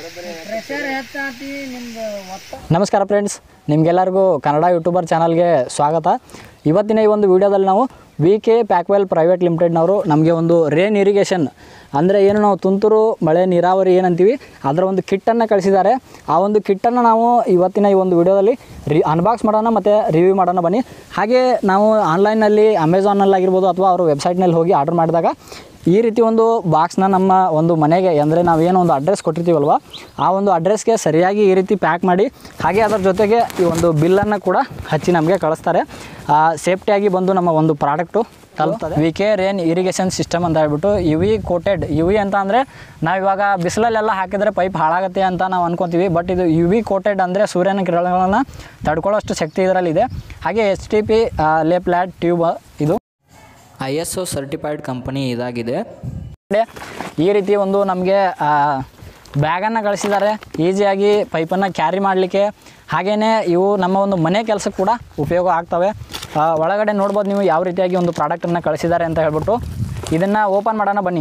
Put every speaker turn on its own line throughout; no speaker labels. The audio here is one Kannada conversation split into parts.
ಪ್ರೆಷರ್ ಹೆಚ್ಚಾತಿ ನಿಮ್ದು ಒತ್ತ
ನಮಸ್ಕಾರ ಫ್ರೆಂಡ್ಸ್ ನಿಮಗೆಲ್ಲರಿಗೂ ಕನ್ನಡ ಯೂಟ್ಯೂಬರ್ ಚಾನಲ್ಗೆ ಸ್ವಾಗತ ಇವತ್ತಿನ ಈ ಒಂದು ವಿಡಿಯೋದಲ್ಲಿ ನಾವು ವಿ ಕೆ ಪ್ಯಾಕ್ವೆಲ್ ಪ್ರೈವೇಟ್ ಲಿಮಿಟೆಡ್ನವರು ನಮಗೆ ಒಂದು ರೇನ್ ಇರಿಗೇಷನ್ ಅಂದರೆ ಏನು ನಾವು ತುಂತುರು ಮಳೆ ನೀರಾವರಿ ಏನಂತೀವಿ ಅದರ ಒಂದು ಕಿಟ್ಟನ್ನು ಕಳಿಸಿದ್ದಾರೆ ಆ ಒಂದು ಕಿಟ್ಟನ್ನು ನಾವು ಇವತ್ತಿನ ಈ ಒಂದು ವಿಡಿಯೋದಲ್ಲಿ ರಿ ಅನ್ಬಾಕ್ಸ್ ಮಾಡೋಣ ಮತ್ತು ರಿವ್ಯೂ ಮಾಡೋಣ ಬನ್ನಿ ಹಾಗೆ ನಾವು ಆನ್ಲೈನಲ್ಲಿ ಅಮೆಝಾನಲ್ಲಾಗಿರ್ಬೋದು ಅಥವಾ ಅವರು ವೆಬ್ಸೈಟ್ನಲ್ಲಿ ಹೋಗಿ ಆರ್ಡರ್ ಮಾಡಿದಾಗ ಈ ರೀತಿ ಒಂದು ಬಾಕ್ಸ್ನ ನಮ್ಮ ಒಂದು ಮನೆಗೆ ಅಂದರೆ ನಾವೇನೋ ಒಂದು ಅಡ್ರೆಸ್ ಕೊಟ್ಟಿರ್ತೀವಲ್ವ ಆ ಒಂದು ಅಡ್ರೆಸ್ಗೆ ಸರಿಯಾಗಿ ಈ ರೀತಿ ಪ್ಯಾಕ್ ಮಾಡಿ ಹಾಗೆ ಅದರ ಜೊತೆಗೆ ಈ ಒಂದು ಬಿಲ್ಲನ್ನು ಕೂಡ ಹಚ್ಚಿ ನಮಗೆ ಕಳಿಸ್ತಾರೆ ಸೇಫ್ಟಿಯಾಗಿ ಬಂದು ನಮ್ಮ ಒಂದು ಪ್ರಾಡಕ್ಟು ತಲುಪ್ತದೆ V K rain irrigation system ಅಂತ ಹೇಳ್ಬಿಟ್ಟು U V coated U V ಅಂತ ಅಂದರೆ ನಾವು ಇವಾಗ ಬಿಸಿಲಲ್ಲೆಲ್ಲ ಹಾಕಿದರೆ ಪೈಪ್ ಹಾಳಾಗುತ್ತೆ ಅಂತ ನಾವು ಅನ್ಕೊತೀವಿ ಬಟ್ ಇದು ಯು ವಿ ಕೋಟೆಡ್ ಅಂದರೆ ಸೂರ್ಯನ ಕಿರಣಗಳನ್ನು ತಡ್ಕೊಳ್ಳೋಷ್ಟು ಶಕ್ತಿ ಇದರಲ್ಲಿದೆ ಹಾಗೆ H T P layflat tube ಇದು I S O certified company ಇದಾಗಿದೆ ಈ ರೀತಿ ಒಂದು ನಮಗೆ ಬ್ಯಾಗನ್ನು ಕಳಿಸಿದ್ದಾರೆ ಈಸಿಯಾಗಿ ಪೈಪನ್ನು ಕ್ಯಾರಿ ಮಾಡಲಿಕ್ಕೆ ಹಾಗೆಯೇ ಇವು ನಮ್ಮ ಒಂದು ಮನೆ ಕೆಲಸಕ್ಕೆ ಕೂಡ ಉಪಯೋಗ ಆಗ್ತವೆ ಆ, ಒಳಗಡೆ ನೋಡ್ಬೋದು ನೀವು ಯಾವ ರೀತಿಯಾಗಿ ಒಂದು ಪ್ರಾಡಕ್ಟನ್ನು ಕಳಿಸಿದ್ದಾರೆ ಅಂತ ಹೇಳ್ಬಿಟ್ಟು ಇದನ್ನು ಓಪನ್ ಮಾಡೋಣ ಬನ್ನಿ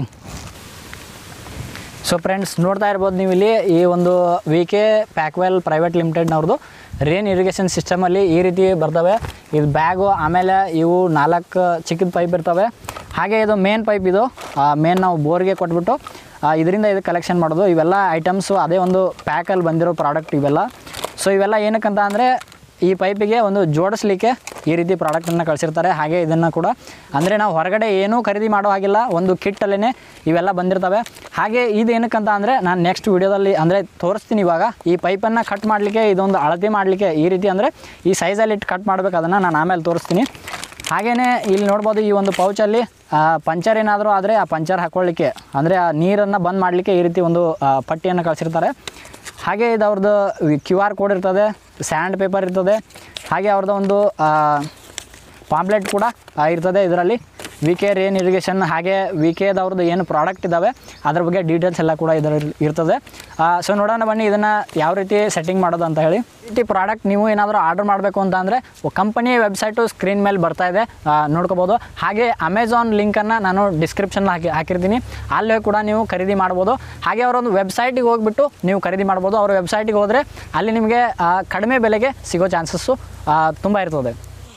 ಸೊ ಫ್ರೆಂಡ್ಸ್ ನೋಡ್ತಾ ಇರ್ಬೋದು ನೀವು ಇಲ್ಲಿ ಈ ಒಂದು ವಿ ಕೆ ಪ್ಯಾಕ್ವೆಲ್ ಪ್ರೈವೇಟ್ ಲಿಮಿಟೆಡ್ನವ್ರದ್ದು ರೇನ್ ಇರಿಗೇಷನ್ ಸಿಸ್ಟಮಲ್ಲಿ ಈ ರೀತಿ ಬರ್ತವೆ ಇದು ಬ್ಯಾಗು ಆಮೇಲೆ ಇವು ನಾಲ್ಕು ಚಿಕ್ಕದ ಪೈಪ್ ಇರ್ತವೆ ಹಾಗೆ ಇದು ಮೇನ್ ಪೈಪ್ ಇದು ಮೇನ್ ನಾವು ಬೋರ್ಗೆ ಕೊಟ್ಬಿಟ್ಟು ಆ, ಇದರಿಂದ ಇದು ಕಲೆಕ್ಷನ್ ಮಾಡೋದು ಇವೆಲ್ಲ ಐಟಮ್ಸು ಅದೇ ಒಂದು ಪ್ಯಾಕಲ್ಲಿ ಬಂದಿರೋ ಪ್ರಾಡಕ್ಟ್ ಇವೆಲ್ಲ ಸೊ ಇವೆಲ್ಲ ಏನಕ್ಕಂತ ಅಂದರೆ ಈ ಪೈಪಿಗೆ ಒಂದು ಜೋಡಿಸ್ಲಿಕ್ಕೆ ಈ ರೀತಿ ಪ್ರಾಡಕ್ಟನ್ನು ಕಳಿಸಿರ್ತಾರೆ ಹಾಗೆ ಇದನ್ನು ಕೂಡ ಅಂದರೆ ನಾವು ಹೊರಗಡೆ ಏನೂ ಖರೀದಿ ಮಾಡೋ ಹಾಗಿಲ್ಲ ಒಂದು ಕಿಟ್ಟಲ್ಲೇ ಇವೆಲ್ಲ ಬಂದಿರ್ತವೆ ಹಾಗೆ ಇದು ಏನಕ್ಕಂತ ಅಂದರೆ ನಾನು ನೆಕ್ಸ್ಟ್ ವೀಡಿಯೋದಲ್ಲಿ ಅಂದರೆ ತೋರಿಸ್ತೀನಿ ಇವಾಗ ಈ ಪೈಪನ್ನು ಕಟ್ ಮಾಡಲಿಕ್ಕೆ ಇದೊಂದು ಅಳತೆ ಮಾಡಲಿಕ್ಕೆ ಈ ರೀತಿ ಅಂದರೆ ಈ ಸೈಜಲ್ಲಿ ಇಟ್ಟು ಕಟ್ ಮಾಡಬೇಕು ಅದನ್ನು ನಾನು ಆಮೇಲೆ ತೋರಿಸ್ತೀನಿ ಹಾಗೆಯೇ ಇಲ್ಲಿ ನೋಡ್ಬೋದು ಈ ಒಂದು ಪೌಚಲ್ಲಿ ಪಂಚರ್ ಏನಾದರೂ ಆದರೆ ಆ ಪಂಚರ್ ಹಾಕ್ಕೊಳ್ಳಿಕ್ಕೆ ಅಂದರೆ ಆ ನೀರನ್ನು ಬಂದ್ ಮಾಡಲಿಕ್ಕೆ ಈ ರೀತಿ ಒಂದು ಆ, ಪಟ್ಟಿಯನ್ನು ಕಳಿಸಿರ್ತಾರೆ ಹಾಗೆ ಇದು ಅವ್ರದ್ದು ಕ್ಯೂ ಆರ್ ಕೋಡ್ ಇರ್ತದೆ ಸ್ಯಾಂಡ್ ಪೇಪರ್ ಇರ್ತದೆ ಹಾಗೆ ಅವ್ರದ್ದು ಒಂದು ಪಾಂಪ್ಲೆಟ್ ಕೂಡ ಆ, ಇರ್ತದೆ ಇದರಲ್ಲಿ ವಿ ಕೆ ರೇನ್ ಇರಿಗೇಷನ್ ಹಾಗೆ ವಿ ಕೆದವ್ರದ್ದು ಏನು ಪ್ರಾಡಕ್ಟ್ ಇದ್ದಾವೆ ಅದ್ರ ಬಗ್ಗೆ ಡೀಟೇಲ್ಸ್ ಎಲ್ಲ ಕೂಡ ಇದರಲ್ಲಿ ಇರ್ತದೆ ಸೊ ನೋಡೋಣ ಬನ್ನಿ ಇದನ್ನು ಯಾವ ರೀತಿ ಸೆಟ್ಟಿಂಗ್ ಮಾಡೋದು ಅಂತ ಹೇಳಿ ಈ ರೀತಿ ಪ್ರಾಡಕ್ಟ್ ನೀವು ಏನಾದರೂ ಆರ್ಡರ್ ಮಾಡಬೇಕು ಅಂತ ಅಂದರೆ ಕಂಪನಿಯ ವೆಬ್ಸೈಟು ಸ್ಕ್ರೀನ್ ಮೇಲೆ ಬರ್ತಾ ಇದೆ ಆ, ನೋಡ್ಕೋಬೋದು ಹಾಗೆ ಅಮೆಝಾನ್ ಲಿಂಕನ್ನು ನಾನು ಡಿಸ್ಕ್ರಿಪ್ಷನ್ ಹಾಕಿ ಹಾಕಿರ್ತೀನಿ ಅಲ್ಲೇ ಕೂಡ ನೀವು ಖರೀದಿ ಮಾಡ್ಬೋದು ಹಾಗೆ ಅವರೊಂದು ವೆಬ್ಸೈಟಿಗೆ ಹೋಗ್ಬಿಟ್ಟು ನೀವು ಖರೀದಿ ಮಾಡ್ಬೋದು ಅವ್ರ ವೆಬ್ಸೈಟಿಗೆ ಹೋದರೆ ಅಲ್ಲಿ ನಿಮಗೆ ಆ, ಕಡಿಮೆ ಬೆಲೆಗೆ ಸಿಗೋ ಚಾನ್ಸಸ್ಸು ತುಂಬ ಇರ್ತದೆ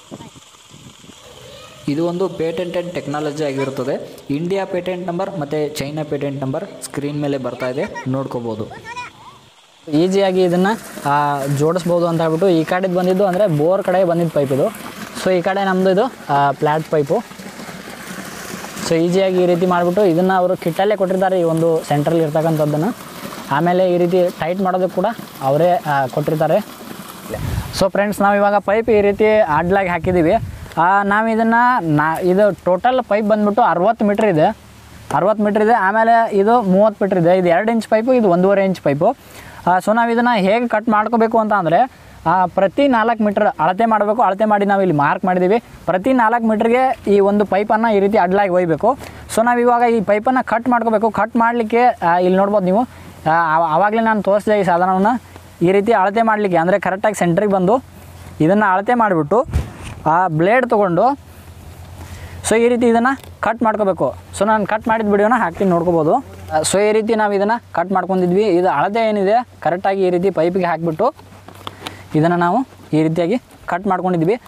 ಇದು ಒಂದು ಪೇಟೆಂಟೆಡ್ ಟೆಕ್ನಾಲಜಿ ಆಗಿರುತ್ತದೆ ಇಂಡಿಯಾ ಪೇಟೆಂಟ್ ನಂಬರ್ ಮತ್ತು ಚೈನಾ ಪೇಟೆಂಟ್ ನಂಬರ್ ಸ್ಕ್ರೀನ್ ಮೇಲೆ ಬರ್ತಾ ಇದೆ ನೋಡ್ಕೋಬೋದು ಈಸಿಯಾಗಿ ಇದನ್ನು ಜೋಡಿಸ್ಬೋದು ಅಂತ ಹೇಳ್ಬಿಟ್ಟು ಈ ಕಡೆದು ಬಂದಿದ್ದು ಅಂದರೆ ಬೋರ್ ಕಡೆ ಬಂದಿದ್ದು ಪೈಪ್ ಇದು ಸೊ ಈ ಕಡೆ ನಮ್ಮದು ಇದು ಫ್ಲ್ಯಾಟ್ ಪೈಪು ಸೊ ಈಸಿಯಾಗಿ ಈ ರೀತಿ ಮಾಡಿಬಿಟ್ಟು ಇದನ್ನು ಅವರು ಕಿಟ್ಟಲ್ಲೇ ಕೊಟ್ಟಿರ್ತಾರೆ ಈ ಒಂದು ಸೆಂಟ್ರಲ್ಲಿ ಇರ್ತಕ್ಕಂಥದ್ದನ್ನು ಆಮೇಲೆ ಈ ರೀತಿ ಟೈಟ್ ಮಾಡೋದಕ್ಕೆ ಕೂಡ ಅವರೇ ಕೊಟ್ಟಿರ್ತಾರೆ ಸೊ ಫ್ರೆಂಡ್ಸ್ ನಾವು ಇವಾಗ ಪೈಪ್ ಈ ರೀತಿ ಅಡ್ಲಾಗಿ ಹಾಕಿದ್ದೀವಿ ಆ, ನಾವು ಇದನ್ನು ನಾ ಇದು ಟೋಟಲ್ ಪೈಪ್ ಬಂದ್ಬಿಟ್ಟು ಅರವತ್ತು ಮೀಟ್ರ್ ಇದೆ ಅರವತ್ತು ಮೀಟ್ರ್ ಇದೆ ಆಮೇಲೆ ಇದು ಮೂವತ್ತು ಮೀಟ್ರ್ ಇದೆ ಇದು ಎರಡು ಇಂಚ್ ಪೈಪು ಇದು ಒಂದೂವರೆ ಇಂಚ್ ಪೈಪು ಸೊ ನಾವು ಇದನ್ನು ಹೇಗೆ ಕಟ್ ಮಾಡ್ಕೋಬೇಕು ಅಂತ ಅಂದರೆ ಪ್ರತಿ ನಾಲ್ಕು ಮೀಟ್ರ್ ಅಳತೆ ಮಾಡಬೇಕು ಅಳತೆ ಮಾಡಿ ನಾವು ಇಲ್ಲಿ ಮಾರ್ಕ್ ಮಾಡಿದ್ದೀವಿ ಪ್ರತಿ ನಾಲ್ಕು ಮೀಟ್ರಿಗೆ ಈ ಒಂದು ಪೈಪನ್ನು ಈ ರೀತಿ ಅಡ್ಲಾಗಿ ಒಯ್ಬೇಕು ಸೊ ನಾವು ಇವಾಗ ಈ ಪೈಪನ್ನು ಕಟ್ ಮಾಡ್ಕೋಬೇಕು ಕಟ್ ಮಾಡಲಿಕ್ಕೆ ಇಲ್ಲಿ ನೋಡ್ಬೋದು ನೀವು ಆವಾಗಲೇ ನಾನು ತೋರಿಸಿದೆ ಈ ಸಾಧನವನ್ನು ಈ ರೀತಿ ಅಳತೆ ಮಾಡಲಿಕ್ಕೆ ಅಂದರೆ ಕರೆಕ್ಟಾಗಿ ಸೆಂಟ್ರಿಗೆ ಬಂದು ಇದನ್ನು ಅಳತೆ ಮಾಡಿಬಿಟ್ಟು ಆ ಬ್ಲೇಡ್ ತೊಗೊಂಡು ಸೊ ಈ ರೀತಿ ಇದನ್ನು ಕಟ್ ಮಾಡ್ಕೋಬೇಕು ಸೊ ನಾನು ಕಟ್ ಮಾಡಿದ ವಿಡಿಯೋನ ಹಾಕ್ತೀನಿ ನೋಡ್ಕೋಬೋದು ಸೊ ಈ ರೀತಿ ನಾವು ಇದನ್ನು ಕಟ್ ಮಾಡ್ಕೊಂಡಿದ್ವಿ ಇದು ಅಳತೆ ಏನಿದೆ ಕರೆಕ್ಟಾಗಿ ಈ ರೀತಿ ಪೈಪಿಗೆ ಹಾಕಿಬಿಟ್ಟು ಇದನ್ನು ನಾವು ಈ ರೀತಿಯಾಗಿ ಕಟ್ ಮಾಡ್ಕೊಂಡಿದ್ವಿ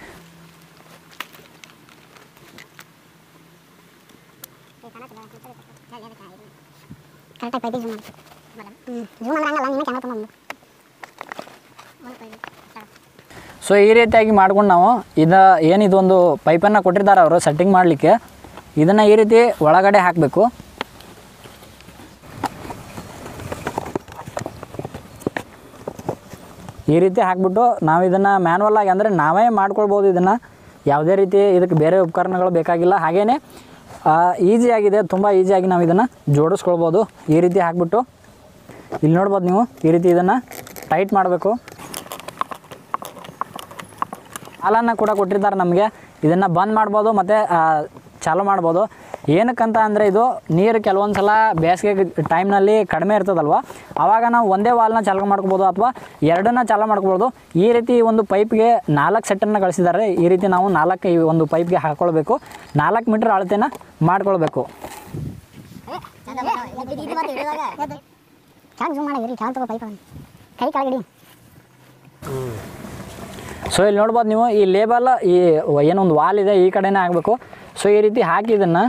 ಕರೆಕ್ಟಾಗಿ ಪೈಪಿಗೆ ಜೂಮ್ ಮಾಡಿ ಜೂಮ್ ಅಂದ್ರೆ ಹಂಗಲ್ಲ ನೀನೇ ಕ್ಯಾಮ್ರಾ ತೊಗೊಂಡು
ಸೊ ಈ ರೀತಿಯಾಗಿ ಮಾಡ್ಕೊಂಡು ನಾವು ಇದು ಏನಿದು ಒಂದು ಪೈಪನ್ನು ಕೊಟ್ಟಿರ್ತಾರೆ ಅವರು ಸೆಟ್ಟಿಂಗ್ ಮಾಡಲಿಕ್ಕೆ ಇದನ್ನು ಈ ರೀತಿ ಒಳಗಡೆ ಹಾಕಬೇಕು ಈ ರೀತಿ ಹಾಕ್ಬಿಟ್ಟು ನಾವು ಇದನ್ನು ಮ್ಯಾನ್ಯಲ್ ಆಗಿ ಅಂದರೆ ನಾವೇ ಮಾಡ್ಕೊಳ್ಬೋದು ಇದನ್ನು ಯಾವುದೇ ರೀತಿ ಇದಕ್ಕೆ ಬೇರೆ ಉಪಕರಣಗಳು ಬೇಕಾಗಿಲ್ಲ ಹಾಗೆಯೇ ಈಸಿಯಾಗಿದೆ ತುಂಬ ಈಸಿಯಾಗಿ ನಾವು ಇದನ್ನು ಜೋಡಿಸ್ಕೊಳ್ಬೋದು ಈ ರೀತಿ ಹಾಕ್ಬಿಟ್ಟು ಇಲ್ಲಿ ನೋಡ್ಬೋದು ನೀವು ಈ ರೀತಿ ಇದನ್ನು ಟೈಟ್ ಮಾಡಬೇಕು ಹಾಲನ್ನು ಕೂಡ ಕೊಟ್ಟಿರ್ತಾರೆ ನಮಗೆ ಇದನ್ನು ಬಂದ್ ಮಾಡ್ಬೋದು ಮತ್ತು ಚಾಲು ಮಾಡ್ಬೋದು ಏನಕ್ಕಂತ ಅಂದರೆ ಇದು ನೀರು ಕೆಲವೊಂದು ಸಲ ಬೇಸಿಗೆ ಟೈಮ್ನಲ್ಲಿ ಕಡಿಮೆ ಇರ್ತದಲ್ವ ಆವಾಗ ನಾವು ಒಂದೇ ವಾಲ್ನ ಚಾಲು ಮಾಡ್ಕೋಬೋದು ಅಥವಾ ಎರಡನ್ನ ಚಾಲು ಮಾಡ್ಕೋಬೋದು ಈ ರೀತಿ ಒಂದು ಪೈಪ್ಗೆ ನಾಲ್ಕು ಸೆಟ್ಟನ್ನು ಕಳಿಸಿದ್ದಾರೆ ಈ ರೀತಿ ನಾವು ನಾಲ್ಕು ಈ ಒಂದು ಪೈಪ್ಗೆ ಹಾಕ್ಕೊಳ್ಬೇಕು ನಾಲ್ಕು ಮೀಟ್ರ್ ಅಳತೆನ ಮಾಡ್ಕೊಳ್ಬೇಕು
ಕೆಳಗೆ ಜೂಮ್ ಮಾಡಿದ್ರಿ ಕೆಳಗೆ ತಗೋ ಪೈಪ್ ಕೈ ಕೆಳಗಿಡಿ
ಸೊ ಇಲ್ಲಿ ನೋಡ್ಬೋದು ನೀವು ಈ ಲೇಬಲ್ ಈ ಏನೊಂದು ವಾಲ್ ಇದೆ ಈ ಕಡೆನೇ ಆಗಬೇಕು ಸೊ ಈ ರೀತಿ ಹಾಕಿ ಇದನ್ನು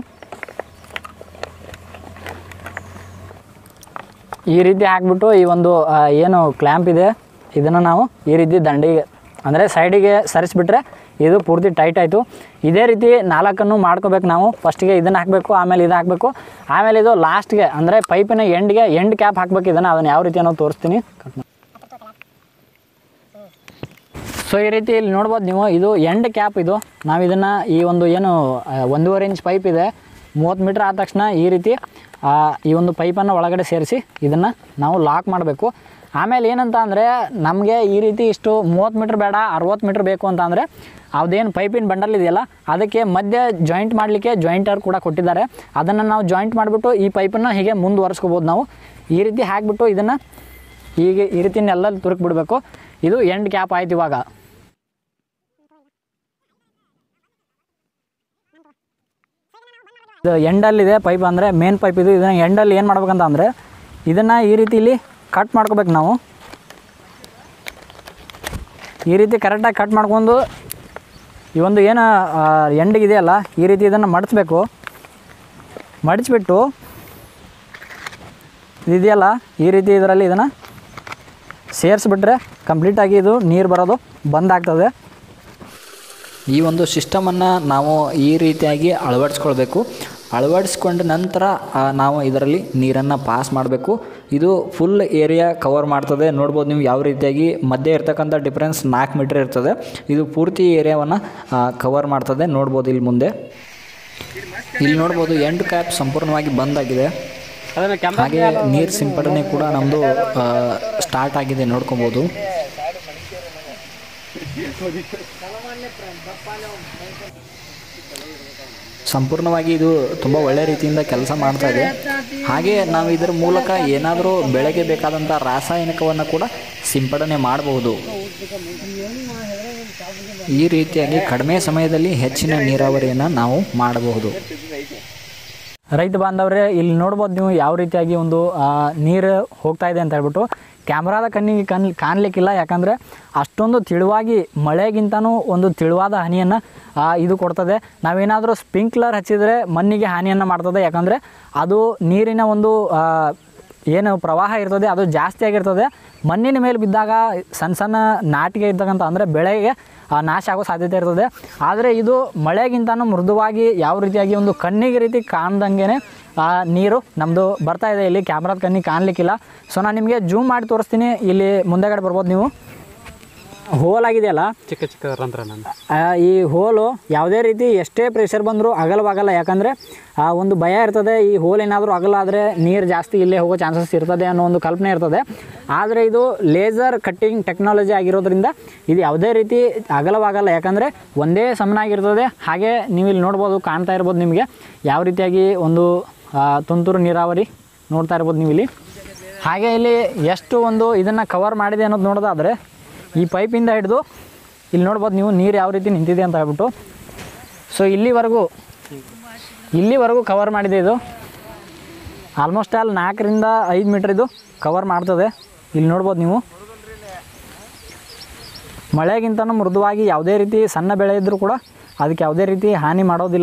ಈ ರೀತಿ ಹಾಕ್ಬಿಟ್ಟು ಈ ಒಂದು ಆ, ಏನು ಕ್ಲ್ಯಾಂಪ್ ಇದೆ ಇದನ್ನು ನಾವು ಈ ರೀತಿ ದಂಡಿಗೆ ಅಂದರೆ ಸೈಡಿಗೆ ಸರಿಸ್ಬಿಟ್ರೆ ಇದು ಪೂರ್ತಿ ಟೈಟ್ ಆಯಿತು ಇದೇ ರೀತಿ ನಾಲ್ಕನ್ನು ಮಾಡ್ಕೋಬೇಕು ನಾವು ಫಸ್ಟಿಗೆ ಇದನ್ನು ಹಾಕಬೇಕು ಆಮೇಲೆ ಇದು ಹಾಕಬೇಕು ಆಮೇಲೆ ಇದು ಲಾಸ್ಟ್ಗೆ ಅಂದರೆ ಪೈಪಿನ ಎಂಡ್ಗೆ ಎಂಡ್ ಕ್ಯಾಪ್ ಹಾಕ್ಬೇಕು ಇದನ್ನು ಅದನ್ನು ಯಾವ ರೀತಿ ಅನ್ನೋದು ತೋರಿಸ್ತೀನಿ ಸೊ ಈ ರೀತಿ ಇಲ್ಲಿ ನೋಡ್ಬೋದು ನೀವು ಇದು ಎಂಡ್ ಕ್ಯಾಪ್ ಇದು ನಾವು ಇದನ್ನು ಈ ಒಂದು ಏನು ಆ, ಒಂದೂವರೆ ಇಂಚ್ ಪೈಪ್ ಇದೆ ಮೂವತ್ತು ಮೀಟ್ರ್ ಆದ ತಕ್ಷಣ ಈ ರೀತಿ ಆ, ಈ ಒಂದು ಪೈಪನ್ನು ಒಳಗಡೆ ಸೇರಿಸಿ ಇದನ್ನು ನಾವು ಲಾಕ್ ಮಾಡಬೇಕು ಆಮೇಲೆ ಏನಂತ ಅಂದರೆ ನಮಗೆ ಈ ರೀತಿ ಇಷ್ಟು ಮೂವತ್ತು ಮೀಟ್ರ್ ಬೇಡ ಅರವತ್ತು ಮೀಟ್ರ್ ಬೇಕು ಅಂತ ಅಂದರೆ ಅದೇನು ಪೈಪಿನ ಬಂಡಲ್ ಇದೆಯಲ್ಲ ಅದಕ್ಕೆ ಮಧ್ಯ ಜಾಯಿಂಟ್ ಮಾಡಲಿಕ್ಕೆ ಜಾಯಿಂಟರ್ ಕೂಡ ಕೊಟ್ಟಿದ್ದಾರೆ ಅದನ್ನು ನಾವು ಜಾಯಿಂಟ್ ಮಾಡಿಬಿಟ್ಟು ಈ ಪೈಪನ್ನು ಹೀಗೆ ಮುಂದುವರಿಸ್ಕೋಬೋದು ನಾವು ಈ ರೀತಿ ಹಾಕಿಬಿಟ್ಟು ಇದನ್ನು ಹೀಗೆ ಈ ರೀತಿ ಎಲ್ಲ ತುರುಕ್ ಬಿಡಬೇಕು ಇದು ಎಂಡ್ ಕ್ಯಾಪ್ ಆಯ್ತು ಇವಾಗ ಇದು ಎಂಡಲ್ಲಿದೆ ಪೈಪ್ ಅಂದರೆ ಮೇನ್ ಪೈಪ್ ಇದು ಇದನ್ನು ಎಂಡಲ್ಲಿ ಏನು ಮಾಡ್ಬೇಕಂತ ಅಂದರೆ ಇದನ್ನು ಈ ರೀತಿಲಿ ಕಟ್ ಮಾಡ್ಕೋಬೇಕು ನಾವು ಈ ರೀತಿ ಕರೆಕ್ಟಾಗಿ ಕಟ್ ಮಾಡ್ಕೊಂಡು ಈ ಒಂದು ಏನು ಎಂಡಿಗೆ ಇದೆಯಲ್ಲ ಈ ರೀತಿ ಇದನ್ನು ಮಡಿಸ್ಬೇಕು ಮಡಿಚ್ಬಿಟ್ಟು ಇದೆಯಲ್ಲ ಈ ರೀತಿ ಇದರಲ್ಲಿ ಇದನ್ನು ಸೇರಿಸ್ಬಿಟ್ರೆ ಕಂಪ್ಲೀಟಾಗಿ ಇದು ನೀರು ಬರೋದು ಬಂದಾಗ್ತದೆ ಈ ಒಂದು ಸಿಸ್ಟಮನ್ನು ನಾವು ಈ ರೀತಿಯಾಗಿ ಅಳವಡಿಸ್ಕೊಳ್ಬೇಕು ಅಳವಡಿಸ್ಕೊಂಡ ನಂತರ ಆ, ನಾವು ಇದರಲ್ಲಿ ನೀರನ್ನು ಪಾಸ್ ಮಾಡಬೇಕು ಇದು ಫುಲ್ ಏರಿಯಾ ಕವರ್ ಮಾಡ್ತದೆ ನೋಡ್ಬೋದು ನೀವು ಯಾವ ರೀತಿಯಾಗಿ ಮಧ್ಯೆ ಇರ್ತಕ್ಕಂಥ ಡಿಫ್ರೆನ್ಸ್ ನಾಲ್ಕು ಮೀಟ್ರ್ ಇರ್ತದೆ ಇದು ಪೂರ್ತಿ ಏರಿಯಾವನ್ನು ಕವರ್ ಮಾಡ್ತದೆ ನೋಡ್ಬೋದು ಇಲ್ಲಿ ಮುಂದೆ ಇಲ್ಲಿ ನೋಡ್ಬೋದು ಎಂಡ್ ಕ್ಯಾಪ್ ಸಂಪೂರ್ಣವಾಗಿ ಬಂದಾಗಿದೆ ಹಾಗೆ ನೀರು ಸಿಂಪಡಣೆ ಕೂಡ ನಮ್ಮದು ಸ್ಟಾರ್ಟ್ ಆಗಿದೆ ನೋಡ್ಕೊಬೋದು ಸಂಪೂರ್ಣವಾಗಿ ಇದು ತುಂಬ ಒಳ್ಳೆಯ ರೀತಿಯಿಂದ ಕೆಲಸ ಮಾಡ್ತಾ ಇದೆ ಹಾಗೆ ನಾವು ಇದರ ಮೂಲಕ ಏನಾದರೂ ಬೆಳೆಗೆ ಬೇಕಾದಂಥ ರಾಸಾಯನಿಕವನ್ನು ಕೂಡ ಸಿಂಪಡಣೆ ಮಾಡಬಹುದು ಈ ರೀತಿಯಾಗಿ ಕಡಿಮೆ ಸಮಯದಲ್ಲಿ ಹೆಚ್ಚಿನ ನೀರಾವರಿಯನ್ನು ನಾವು ಮಾಡಬಹುದು ರೈತ ಬಾಂಧವರೇ ಇಲ್ಲಿ ನೋಡ್ಬೋದು ನೀವು ಯಾವ ರೀತಿಯಾಗಿ ಒಂದು ಆ, ನೀರು ಹೋಗ್ತಾ ಇದೆ ಅಂತ ಹೇಳ್ಬಿಟ್ಟು ಕ್ಯಾಮ್ರಾದ ಕಣ್ಣಿಗೆ ಕಣ್ ಕಾಣಲಿಕ್ಕಿಲ್ಲ ಯಾಕಂದರೆ ಅಷ್ಟೊಂದು ತಿಳುವಾಗಿ ಮಳೆಗಿಂತನೂ ಒಂದು ತಿಳುವಾದ ಹನಿಯನ್ನು ಇದು ಕೊಡ್ತದೆ ನಾವೇನಾದರೂ ಸ್ಪ್ರಿಂಕ್ಲರ್ ಹಚ್ಚಿದರೆ ಮಣ್ಣಿಗೆ ಹಾನಿಯನ್ನು ಮಾಡ್ತದೆ ಯಾಕಂದರೆ ಅದು ನೀರಿನ ಒಂದು ಆ, ಏನು ಪ್ರವಾಹ ಇರ್ತದೆ ಅದು ಜಾಸ್ತಿ ಆಗಿರ್ತದೆ ಮಣ್ಣಿನ ಮೇಲೆ ಬಿದ್ದಾಗ ಸಣ್ಣ ಸಣ್ಣ ನಾಟಿಗೆ ಇರ್ತಕ್ಕಂಥ ಅಂದರೆ ಬೆಳೆಗೆ ಆ, ನಾಶ ಆಗೋ ಸಾಧ್ಯತೆ ಇರ್ತದೆ ಆದರೆ ಇದು ಮಳೆಗಿಂತನೂ ಮೃದುವಾಗಿ ಯಾವ ರೀತಿಯಾಗಿ ಒಂದು ಕಣ್ಣಿಗೆ ರೀತಿ ಕಾಣ್ದಂಗೆ ನೀರು ನಮ್ಮದು ಬರ್ತಾ ಇದೆ ಇಲ್ಲಿ ಕ್ಯಾಮ್ರಾದ ಕಣ್ಣಿಗೆ ಕಾಣಲಿಕ್ಕಿಲ್ಲ ಸೊ ನಾನು ನಿಮಗೆ ಜೂಮ್ ಮಾಡಿ ತೋರಿಸ್ತೀನಿ ಇಲ್ಲಿ ಮುಂದೆಗಡೆ ಬರ್ಬೋದು ನೀವು ಹೋಲ್ ಆಗಿದೆಯಲ್ಲ
ಚಿಕ್ಕ ಚಿಕ್ಕ ರಂಧ್ರ ನಾನು
ಆ, ಈ ಹೋಲು ಯಾವುದೇ ರೀತಿ ಎಷ್ಟೇ ಪ್ರೆಷರ್ ಬಂದರೂ ಅಗಲವಾಗಲ್ಲ ಯಾಕಂದರೆ ಆ ಒಂದು ಭಯ ಇರ್ತದೆ ಈ ಹೋಲ್ ಏನಾದರೂ ಅಗಲ ಆದರೆ ನೀರು ಜಾಸ್ತಿ ಇಲ್ಲೇ ಹೋಗೋ ಚಾನ್ಸಸ್ ಇರ್ತದೆ ಅನ್ನೋ ಒಂದು ಕಲ್ಪನೆ ಇರ್ತದೆ ಆದರೆ ಇದು ಲೇಸರ್ ಕಟ್ಟಿಂಗ್ ಟೆಕ್ನಾಲಜಿ ಆಗಿರೋದ್ರಿಂದ ಇದು ಯಾವುದೇ ರೀತಿ ಅಗಲವಾಗಲ್ಲ ಯಾಕಂದರೆ ಒಂದೇ ಸಮನಾಗಿರ್ತದೆ ಹಾಗೆ ನೀವು ಇಲ್ಲಿ ನೋಡ್ಬೋದು ಕಾಣ್ತಾ ಇರ್ಬೋದು ನಿಮಗೆ ಯಾವ ರೀತಿಯಾಗಿ ಒಂದು ಆ, ತುಂತುರು ನೀರಾವರಿ ನೋಡ್ತಾ ಇರ್ಬೋದು ನೀವು ಇಲ್ಲಿ ಹಾಗೆ ಇಲ್ಲಿ ಎಷ್ಟು ಒಂದು ಇದನ್ನು ಕವರ್ ಮಾಡಿದೆ ಅನ್ನೋದು ನೋಡೋದಾದರೆ ಈ ಪೈಪಿಂದ ಹಿಡಿದು ಇಲ್ಲಿ ನೋಡ್ಬೋದು ನೀವು ನೀರು ಯಾವ ರೀತಿ ನಿಂತಿದೆ ಅಂತ ಹೇಳ್ಬಿಟ್ಟು ಸೊ ಇಲ್ಲಿವರೆಗೂ ಇಲ್ಲಿವರೆಗೂ ಕವರ್ ಮಾಡಿದೆ ಇದು ಆಲ್ಮೋಸ್ಟ್ ಆಲ್ ನಾಲ್ಕರಿಂದ ಐದು ಮೀಟ್ರ್ ಇದು ಕವರ್ ಮಾಡ್ತದೆ ಇಲ್ಲಿ ನೋಡ್ಬೋದು ನೀವು ಮಳೆಗಿಂತನೂ ಮೃದುವಾಗಿ ಯಾವುದೇ ರೀತಿ ಸಣ್ಣ ಬೆಳೆ ಇದ್ದರೂ ಕೂಡ ಅದಕ್ಕೆ ಯಾವುದೇ ರೀತಿ ಹಾನಿ ಮಾಡೋದಿಲ್ಲ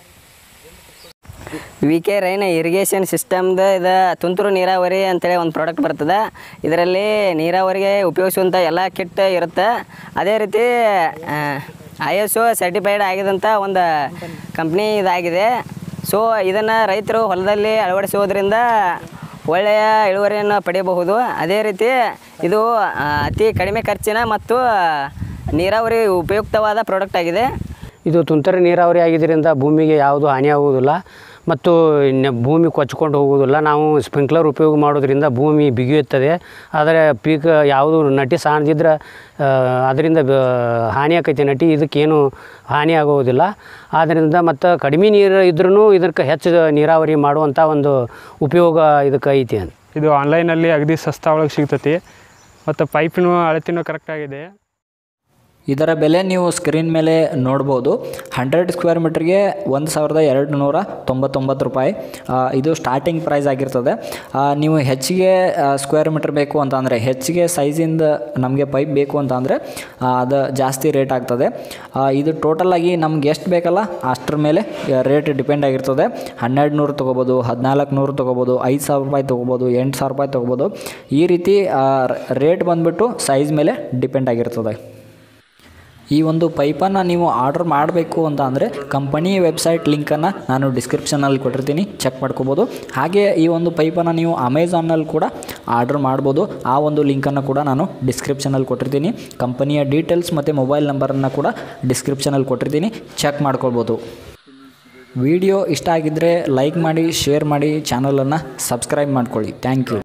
ವಿ ಕೆ ರೈನ್ ಇರಿಗೇಷನ್ ಸಿಸ್ಟಮ್ದು ಇದು ತುಂತುರು ನೀರಾವರಿ ಅಂತೇಳಿ ಒಂದು ಪ್ರಾಡಕ್ಟ್ ಬರ್ತದೆ ಇದರಲ್ಲಿ ನೀರಾವರಿಗೆ ಉಪಯೋಗಿಸುವಂಥ ಎಲ್ಲ ಕಿಟ್ ಇರುತ್ತೆ ಅದೇ ರೀತಿ ಐ ಎಸ್ ಒ ಸರ್ಟಿಫೈಡ್ ಆಗಿದಂಥ ಒಂದು ಕಂಪ್ನಿ ಇದಾಗಿದೆ ಸೊ ಇದನ್ನು ರೈತರು ಹೊಲದಲ್ಲಿ ಅಳವಡಿಸುವುದರಿಂದ ಒಳ್ಳೆಯ ಇಳುವರಿಯನ್ನು ಪಡೆಯಬಹುದು ಅದೇ ರೀತಿ ಇದು ಆ, ಅತಿ ಕಡಿಮೆ ಖರ್ಚಿನ ಮತ್ತು ನೀರಾವರಿ ಉಪಯುಕ್ತವಾದ ಪ್ರಾಡಕ್ಟ್ ಆಗಿದೆ
ಇದು ತುಂತುರು ನೀರಾವರಿ ಆಗಿದ್ದರಿಂದ ಭೂಮಿಗೆ ಯಾವುದು ಹಾನಿಯಾಗುವುದಿಲ್ಲ ಮತ್ತು ಇನ್ನು ಭೂಮಿ ಕೊಚ್ಕೊಂಡು ಹೋಗುವುದಿಲ್ಲ ನಾವು ಸ್ಪ್ರಿಂಕ್ಲರ್ ಉಪಯೋಗ ಮಾಡೋದ್ರಿಂದ ಭೂಮಿ ಬಿಗಿಯುತ್ತದೆ ಆದರೆ ಪೀಕ್ ಯಾವುದು ನಟಿ ಸಾಣದಿದ್ರೆ ಅದರಿಂದ ಬ- ಹಾನಿ ಆಕೈತಿ ನಟಿ ಇದಕ್ಕೇನು ಹಾನಿ ಆಗುವುದಿಲ್ಲ ಆದ್ದರಿಂದ ಮತ್ತು ಕಡಿಮೆ ನೀರು ಇದ್ರೂ ಇದಕ್ಕೆ ಹೆಚ್ಚು ನೀರಾವರಿ ಮಾಡುವಂಥ ಒಂದು ಉಪಯೋಗ ಇದಕ್ಕೆ ಐತಿ ಅಂತ
ಇದು ಆನ್ಲೈನಲ್ಲಿ ಅಗದಿ ಸಸ್ತಾ ಒಳಗೆ ಸಿಗ್ತೈತಿ ಮತ್ತು ಪೈಪಿನೂ ಅಳತೆನೂ ಕರೆಕ್ಟಾಗಿದೆ
ಇದರ ಬೆಲೆ ನೀವು ಸ್ಕ್ರೀನ್ ಮೇಲೆ ನೋಡ್ಬೋದು ಹಂಡ್ರೆಡ್ ಸ್ಕ್ವೇರ್ ಮೀಟ್ರಿಗೆ ಒಂದು ಸಾವಿರದ ಎರಡು ನೂರ ತೊಂಬತ್ತೊಂಬತ್ತು ರೂಪಾಯಿ ಆ, ಇದು ಸ್ಟಾರ್ಟಿಂಗ್ ಪ್ರೈಸ್ ಆಗಿರ್ತದೆ ಆ, ನೀವು ಹೆಚ್ಚಿಗೆ ಸ್ಕ್ವೇರ್ ಮೀಟ್ರ್ ಬೇಕು ಅಂತ ಅಂದರೆ ಹೆಚ್ಚಿಗೆ ಸೈಜಿಂದ ನಮಗೆ ಪೈಪ್ ಬೇಕು ಅಂತ ಅಂದರೆ ಅದು ಜಾಸ್ತಿ ರೇಟ್ ಆಗ್ತದೆ ಆ, ಇದು ಟೋಟಲಾಗಿ ನಮ್ಗೆ ಎಷ್ಟು ಬೇಕಲ್ಲ ಅಷ್ಟ್ರ ಮೇಲೆ ರೇಟ್ ಡಿಪೆಂಡ್ ಆಗಿರ್ತದೆ ಹನ್ನೆರಡು ನೂರು ತೊಗೋಬೋದು ಹದಿನಾಲ್ಕು ನೂರು ತೊಗೋಬೋದು ಐದು ಸಾವಿರ ರೂಪಾಯಿ ತೊಗೋಬೋದು ಎಂಟು ಸಾವಿರ ರೂಪಾಯಿ ತೊಗೋಬೋದು ಈ ರೀತಿ ರೇಟ್ ಬಂದುಬಿಟ್ಟು ಸೈಜ್ ಮೇಲೆ ಡಿಪೆಂಡ್ ಆಗಿರ್ತದೆ ಈ ಒಂದು ಪೈಪನ್ನು ನೀವು ಆರ್ಡರ್ ಮಾಡಬೇಕು ಅಂತ ಅಂದರೆ ಕಂಪನಿ ವೆಬ್ಸೈಟ್ ಲಿಂಕನ್ನು ನಾನು ಡಿಸ್ಕ್ರಿಪ್ಷನಲ್ಲಿ ಕೊಟ್ಟಿರ್ತೀನಿ ಚೆಕ್ ಮಾಡ್ಕೋಬೋದು ಹಾಗೆ ಈ ಒಂದು ಪೈಪನ್ನು ನೀವು ಅಮೆಝಾನಲ್ಲಿ ಕೂಡ ಆರ್ಡರ್ ಮಾಡ್ಬೋದು ಆ ಒಂದು ಲಿಂಕನ್ನು ಕೂಡ ನಾನು ಡಿಸ್ಕ್ರಿಪ್ಷನಲ್ಲಿ ಕೊಟ್ಟಿರ್ತೀನಿ ಕಂಪನಿಯ ಡೀಟೇಲ್ಸ್ ಮತ್ತು ಮೊಬೈಲ್ ನಂಬರನ್ನು ಕೂಡ ಡಿಸ್ಕ್ರಿಪ್ಷನಲ್ಲಿ ಕೊಟ್ಟಿರ್ತೀನಿ ಚೆಕ್ ಮಾಡ್ಕೊಳ್ಬೋದು ವಿಡಿಯೋ ಇಷ್ಟ ಆಗಿದ್ದರೆ ಲೈಕ್ ಮಾಡಿ ಶೇರ್ ಮಾಡಿ ಚಾನಲನ್ನು ಸಬ್ಸ್ಕ್ರೈಬ್ ಮಾಡ್ಕೊಳ್ಳಿ ಥ್ಯಾಂಕ್ ಯು